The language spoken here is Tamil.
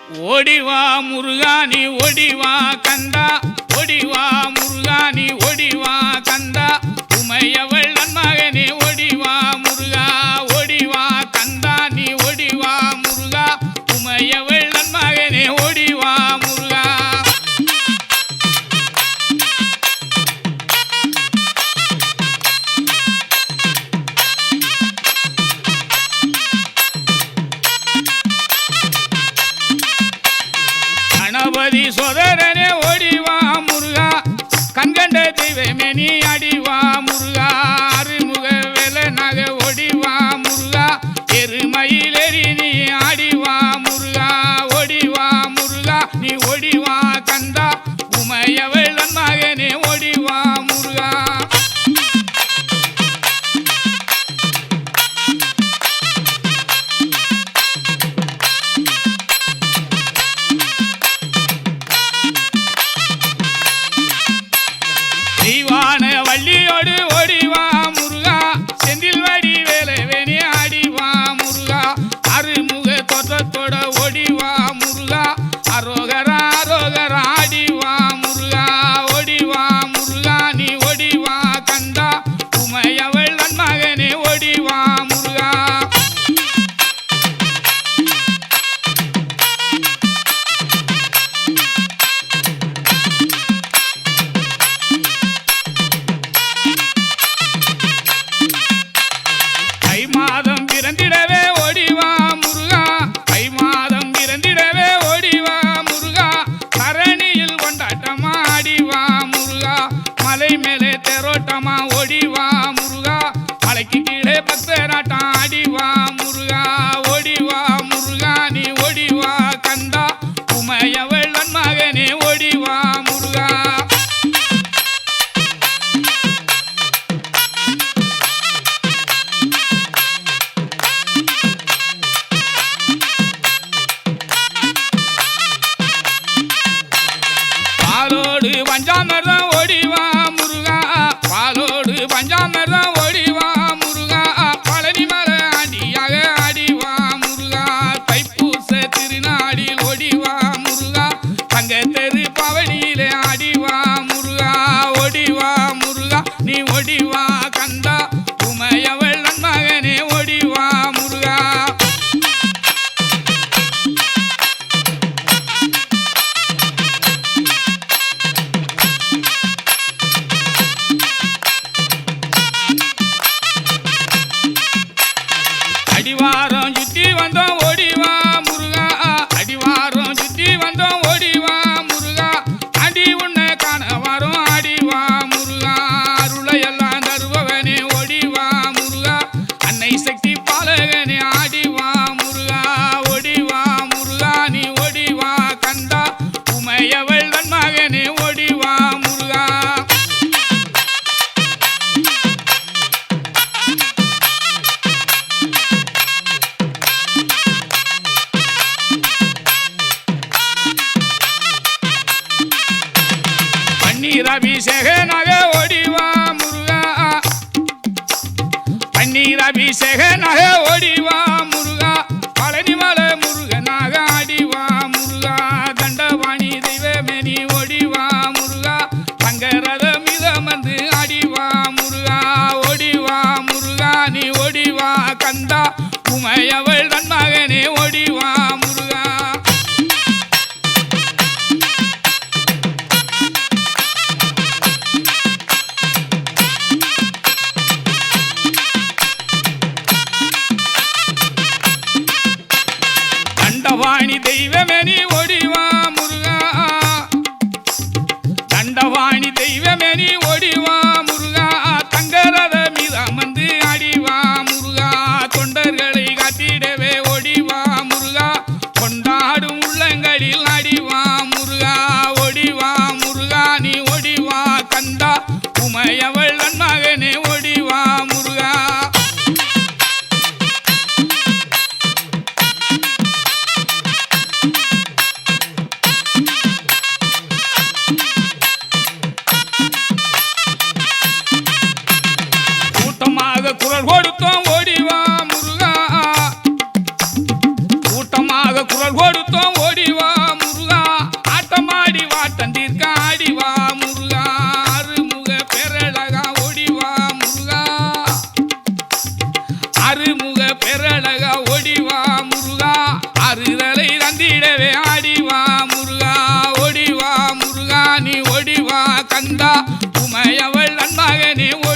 ஓடிவா முருகா நீ ஓடிவா கந்தா ஓடிவா முருகா நீ ஓடிவா கந்தா உமையவள் நன்மகனே ஓடிவா முருகா ஓடிவா கந்தா நீ ஓடிவா முருகா உமையவள் நன்மகனே ஓடிவா முருகா கணபதி சோதரனே ஓடிவா முருகா கண்கண்ட தெய்வமே நீ அடிவா முருகா அருமுக வேல நக ஓடிவா முருகா எருமயிலேறி நீ ஆடிவா முருகா ஓடிவா முருகா நீ ஓடிவா கந்தா உமையவள் மகனே ஓடிவா முருகா தெய்வான வள்ளியோடு ஓடிவா முருகா செந்தில் வடி வேலவேணி ஆடிவா முருகா அருமுக தோற்றத்தோட ஓடிவா முருகா அரோகரா அரோகரா ஆடிவா முருகா ஓடிவா முருகா நீ ஓடிவா கந்தா உமையவள் நன்மகனே ஓடிவா முருகா தை மாதம் பிறந்திடவே ஓடிவா முருகா தை மாதம் பிறந்திடவே ஓடிவா முருகா தரணியில் கொண்டாட்டமா ஆடிவா முருகா மலை மேலே தெரோட்டமா ஓடிவா முருகா மலைக்கு கீழே பக்தராட்டம் ஆடிவா முருகா ஓடிவா முருகா நீ ஓடிவா கந்தா உமையவள் மகனே ஓடிவா முருகா பாலோடு பஞ்சாமிர்தம் ஓடிவா முருகா பாலோடு பஞ்சாமிர்தம் ஓடிவா முருகா பழனி மலை ஆண்டியாக ஆடிவா முருகா தைப்பூச திருநாடில் ஓடிவா முருகா தங்க தெரு பவனியிலே ஆடிவா முருகா ஓடிவா முருகா நீ ஓடிவா கந்தா உமையவள் நன்மகனே ஓடிவா முருகா அடிவாரம் சுத்தி வந்தோம் ஓடிவா முருகா அடிவாரம் சுத்தி வந்தோம் ஓடிவா முருகா அடி உன்னை காண வரும் ஆடிவா முருகா அருளை எல்லாம் தருபவனே ஓடிவா முருகா அன்னை சக்தி பாலகனே ஆடிவா முருகா ஓடிவா முருகா நீ ஓடிவா கந்தா உமையவள் தன் மகனே ஓடிவா முருகா பன்னீர் அபிஷேகனாக ஓடிவா முருகா பன்னீர் அபிஷேகனாக ஓடிவா முருகா பழனிமலை முருகனாக ஆடிவா முருகா தண்டவாணி தெய்வமே நீ ஓடிவா முருகா தங்கரத மிதமந்து ஆடிவா முருகா ஓடிவா முருகா நீ ஓடிவா கந்தா உமையவள் தன் மகனே ஓடிவா முருகா தண்டவாணி தெய்வமே நீ ஓடிவா முருகா தண்டவாணி தெய்வமே நீ ஓடிவா முருகா தங்கரத மீது அமர்ந்து ஆடிவா முருகா தொண்டர்களை காத்திடவே ஓடிவா முருகா கொண்டாடும் உள்ளங்களில் ஆடிவா முருகா ஓடிவா முருகா நீ ஓடிவா கந்தா உமையவள் மகனே ஓடிவா முருகா கூட்டமாக குரல் கொடுத்தோம் ஓடிவா முருகா கூட்டமாக குரல் கொடுத்தோம் ஓடிவா அருமுக பெறழகா ஓடிவா முருகா அறுதலை தந்திடவே ஆடிவா முருகா ஓடிவா முருகா நீ ஓடிவா கந்தா உமையவள் அன்பாக நீ